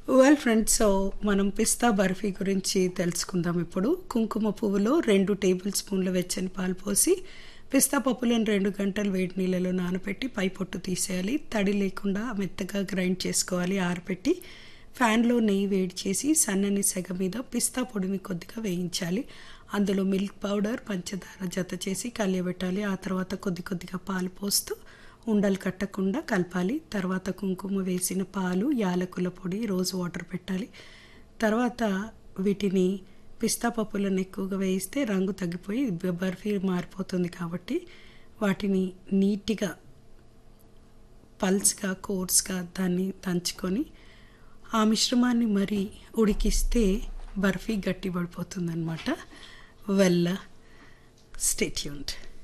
well friends so మనం పిస్తా బర్ఫీ గురించి తెలుసుకుందాం ఇప్పుడు కుంకుమ పువ్వులో రెండు టేబుల్ స్పూన్ల వెచ్చని పాలు పోసి పిస్తా పప్పులను రెండు గంటలు వేడి నీళ్ళలో నానబెట్టి పై పొట్టు తీసేయాలి తడి లేకుండా మెత్తగా గ్రైండ్ చేసుకోవాలి ఆరబెట్టి ఫ్యాన్లో నెయ్యి వేడి చేసి సన్నని సెగ మీద పిస్తా పొడిని కొద్దిగా వేయించాలి అందులో మిల్క్ పౌడర్ పంచదార జత చేసి కలియబెట్టాలి ఆ తర్వాత కొద్ది కొద్దిగా పాలు పోస్తూ ఉండలు కట్టకుండా కలపాలి తర్వాత కుంకుమ వేసిన పాలు యాలకుల పొడి రోజు వాటర్ పెట్టాలి తర్వాత వీటిని పిస్తా పప్పులను ఎక్కువగా వేయిస్తే రంగు తగ్గిపోయి బర్ఫీ మారిపోతుంది కాబట్టి వాటిని నీట్గా పల్స్గా కోర్స్గా దాన్ని దంచుకొని ఆ మిశ్రమాన్ని మరి ఉడికిస్తే బర్ఫీ గట్టి పడిపోతుంది అనమాట వెల్ స్టేట్యూన్డ్